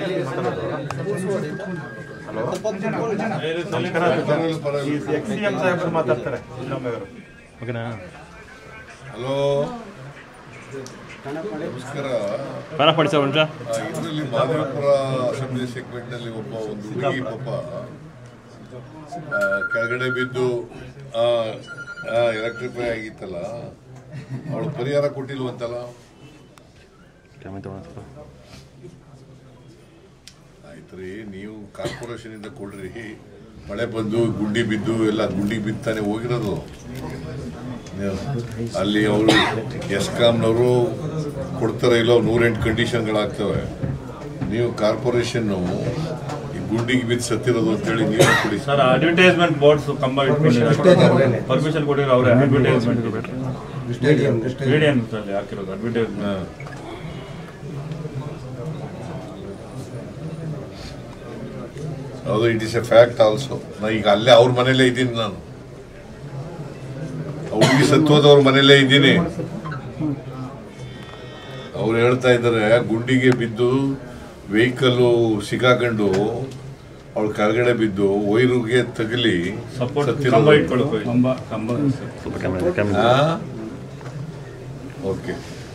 ಸಾಹೇಬರು ಮಾತಾಡ್ತಾರೆ ಇನ್ನೊಮ್ಮೆ ಅವರು ಓಕೆನಾ ಹಲೋ ನಮಸ್ಕಾರ ಪ್ರಾಣ ಪಡಿ ಸರ್ ಒಂದು ಇದರಲ್ಲಿ ಮಾದೇವಪುರ ಅಸೆಂಬ್ಲಿ ಸೆಗ್ಮೆಂಟ್ ನಲ್ಲಿ ಒಬ್ಬ ಒಂದು ಹುಡುಗಿ ಪಾಪ ಆ, ಕೆಳಗಡೆ ಬಿದ್ದು ಎಲೆಕ್ಟ್ರಿಫೈ ಆಗಿತ್ತಲ್ಲ ಅವಳು ಪರಿಹಾರ ಕೊಟ್ಟಿಲ್ವಂತಲ್ಲ ಕ್ಯಾಮೆ ತಗೊಂಡು ಆಯ್ತ್ರಿ ನೀವು ಕಾರ್ಪೊರೇಷನ್ ಇಂದ ಕೊಡ್ರಿ ಮಳೆ ಬಂದು ಗುಂಡಿ ಬಿದ್ದು ಎಲ್ಲ ಗುಂಡಿ ಬಿತ್ತಾನೆ ಹೋಗಿರೋದು ನೀವು- ಅಲ್ಲಿ ಅವರು ಎಸ್ಕಾಂನವರು ಕೊಡ್ತಾರೆ ಇಲ್ಲೋ ನೂರೆಂಟು ಕಂಡೀಷನ್ಗಳಾಗ್ತವೆ ನೀವು ಕಾರ್ಪೊರೇಷನ್ ಈ ಗುಂಡಿಗೆ ಬಿದ್ದು ಸತ್ತಿರೋದು ಅಂತೇಳಿ ನೀವು ಕೊಡಿ ಸರ್ ಅಡ್ವರ್ಟೈಸ್ಮೆಂಟ್ ಬೋರ್ಡ್ಸ್ ಕಂಬ ಇಟ್ಕೊಂಡಿದ್ದಾರೆ ಪರ್ಮಿಷನ್ ಕೊಟ್ಟಿರೋ ಅವರೇ ಅಡ್ವರ್ಟೈಸ್ಮೆಂಟ್ ಮೀಡಿಯನ್ ಅಲ್ಲಿ ಹಾಕಿರೋದು ಅಡ್ವರ್ಟೈಸ್ಮೆಂಟ್ ಹಾ. ಹೌದು it is a fact also ನಾ ಈಗ ಅಲ್ಲೇ ಅವ್ರ ಮನೇಲೇ ಇದ್ದೀನಿ ನಾನು ಹುಡುಗಿ ಸತ್ತೋದವ್ರ ಮನೇಲೇ ಇದ್ದೀನಿ ಅವ್ರು ಹೇಳ್ತಾ ಇದ್ದಾರೆ ಗುಂಡಿಗೆ ಬಿದ್ದು ವೆಹಿಕಲ್ ಸಿಗಾಕೊಂಡು ಅವಳು ಕೆಳಗಡೆ ಬಿದ್ದು ವೈರುಗೆ ತಗಲಿ ಸಪೋರ್ಟ್ ಕಂಬ ಸತ್ತಿರೋದು ಇಟ್ಕೊಳ್ಳೋಕೆ ಕಂಬ ಕಂಬ ಸ್ವಲ್ಪ ಕ್ಯಾಮ್ರಾ ಕ್ಯಾಮ್ರಾ ಓಕೆ